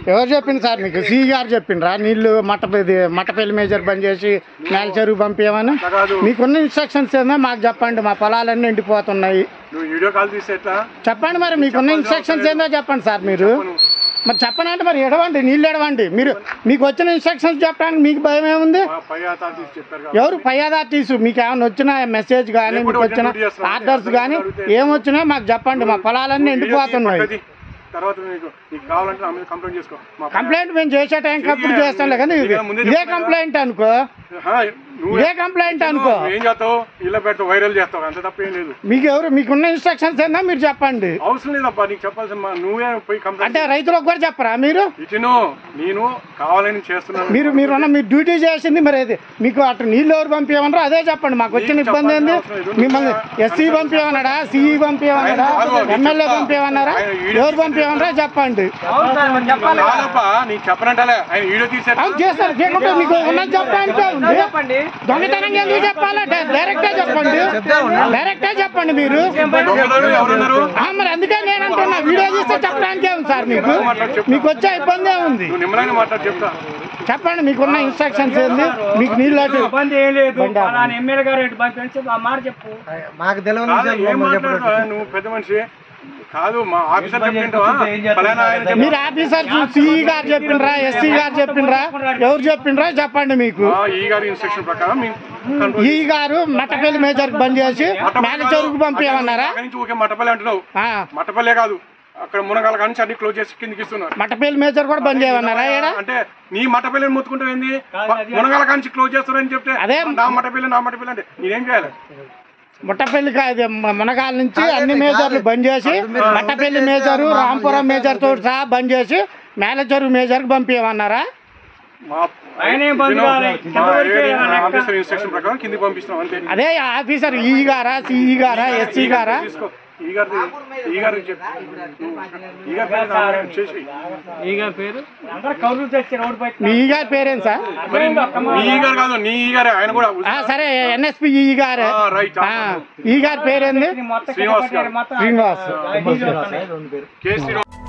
ఎవరు చెప్పింది సార్ మీకు సి గారు చెప్పిండ్రా నీళ్లు మట్ట ఇది మట్టపల్లి మేజర్ బంద్ చేసి నేల చెరువు పంపించమని కాదు మీకున్న ఇన్స్ట్రక్షన్స్ ఏందో మాకు చెప్పండి మా పొలాలన్నీ ఎండిపోతున్నాయి నువ్వు వీడియో కాల్ తీస్తే ఎట్లా చెప్పండి మరి మీకున్న ఇన్స్ట్రక్షన్స్ ఏందో చెప్పండి సార్ మీరు మరి చెప్పనంటే మరి ఎడవండి నీళ్ళు ఎడవండి మీరు మీకు వచ్చిన ఇన్స్ట్రక్షన్స్ చెప్పడానికి మీకు భయం ఏముంది మా పై అథారిటీస్ చెప్పారు కదా. ఎవరు పై అథారిటీస్ మీకు ఏమైనా వచ్చిన మెసేజ్ కానీ ఎప్పుడు మీకు వచ్చిన డ్యూటీ చేస్తున్నావు? ఆర్డర్స్ కానీ ఏమొచ్చినా మాకు చెప్పండి మా పొలాలన్నీ ఎండిపోతున్నాయి పక్కది. తర్వాత నీకు నీకు కావాలంటే నా మీద కంప్లైంట్ చేసుకో మా పై- కంప్లైంట్ మేము చేసే టైంకి అప్పుడు చేస్తాంలే కానీ ఇది- ఇక ముందే ఇదే చెప్తున్నా. కంప్లైంట్ అనుకో ఆ, నువ్వు ఇదే కంప్లైంట్ అనుకో నువ్వు ఏం చేస్తావు ఇలా పెడతావు వైరల్ చేస్తావు అంత తప్ప ఏం లేదు మీకు ఎవరు మీకున్న ఇన్స్ట్రక్షన్స్ ఏందో మీరు చెప్పండి అవసరం లేదప్పా నీకు చెప్పాల్సిన మా- నువ్వే పోయి కంప్లైంట్ అంటే రైతులకు కూడా చెప్పరా మీరు ఇటును నేను కావాలని చేస్తున్నాను మీరు మీరున్న మీరు డ్యూటీ చేసింది మరి అది మీకు అటు నీళ్ళు ఎవరు పంపించమన్నారో అదే చెప్పండి మాకు వచ్చిన ఇబ్బంది ఏంది మిమ్మల్ని ఎస్సీ పంపించమన్నాడా సిఈ పంపించమన్నాడా ఎమ్మెల్యే పంపించమన్నారా ఎవరు పంపించమన్నారా చెప్పండి కాదప్పా నీకు చెప్పనంటలే ఆయన వీడియో తీసే అవును చేస్తారు చేయకుండా మీకు ఉన్నది చెప్పడానికి ఉంది చెప్పండి దొంగతనం ఎందుకు చెప్పాలి డైరెక్టే చెప్పండి డైరెక్టే చెప్పండి మీరు దొంగలు ఎవరున్నారు ఆ, మరి అందుకే నేను అంటున్నా వీడియో తీస్తే చెప్పడానికే ఉంది సార్ మీకు మీకు వచ్చే ఇబ్బంది ఏముంది నువ్వు నిమ్మలంగా మాట్లాడి చెప్తా చెప్పండి మీకున్న ఇన్స్ట్రక్షన్స్ ఏంది మీకు నీళ్ళు అటు ఇబ్బంది ఏం లేదు పలానా ఎమ్మెల్యే గారు ఎటు పంపించి ఆ మాట చెప్పు మాకు తెలియని కాదు, విషయాలు ఏం మమ్మల్ని చెప్పడం మాట్లాడుతున్నావు నువ్వు పెద్ద మనిషి కాదు మా ఆఫీసర్ చెప్పింటావా ఫలానా ఆయన చెప్పి- మీరు ఆఫీసర్ సిఈ గారు చెప్పిండ్రా ఎస్సీ గారు చెప్పిండ్రా ఎవరు చెప్పిండ్రా చెప్పండి మీకు ఆ, ఈ గారి ఇన్స్ట్రక్షన్ ప్రకారం మేము కంట్రోల్ ఈ గారు మట్టపల్లి మేజర్ బంద్ చేసి మేల చెరుకు పంపించమన్నారా అక్కడి నుంచి ఊరికే మట్టపల్లి అంటున్నావు ఆ, మట్టపల్లే కాదు అక్కడ మునగాల కాడ నుంచి అన్ని క్లోజ్ చేసి కిందికి ఇస్తున్నారు మట్టపల్లి మేజర్ కూడా బంద్ చేయమన్నారా ఈడ అంటే నీ మట్టపల్లిని ముత్తుకుంటావు ఏంది మునగాల కాడ నుంచి క్లోజ్ చేస్తారని చెప్తే అదే. నా మట్టపల్లి నా మట్టపల్లి అంటే నేనేం చేయాలి ముట్టపల్లి కాదు మ- మునగాల నుంచి అన్ని మేజర్లు బంద్ చేసి మట్టపల్లి మేజరు రాంపురం మేజర్ తోటి సహా బంద్ చేసి మేల చెరువు మేజర్కి పంపించమన్నారా మా ఆయన ఏం బంద్ నేను- కావాలి. మా కింద పడిపోయి ఏరియా ఆ లెక్క. ఆఫీసర్ ఇన్స్ట్రక్షన్ ప్రకారం కిందికి పంపిస్తున్నాం అంతే అదే ఆఫీసర్ ఈ గారా సిఈ గారా ఎస్సీ గారా తీసుకో ఈ గారి ఈ గారి చెప్పు ఈ గారి పేరు నామకరణం చేసి ఈ గారి పేరు అందరు కౌరులు తెచ్చి రోడ్డు బయట మీ ఈ గారి పేరేం సార్ మరి నీ ఈ గారు కాదు నీ ఈ గారే ఆయన కూడా ఆ, సరే ఎన్ఎస్పి ఈ గారే ఆ, రైట్ ఆ, ఈ గారి పేరేంది మొత్తం శ్రీనివాస్ గారు. మొత్తం శ్రీనివాస్ డీజిల్ వస్తున్నాయి. రెండు పేరు కే శ్రీనివాస్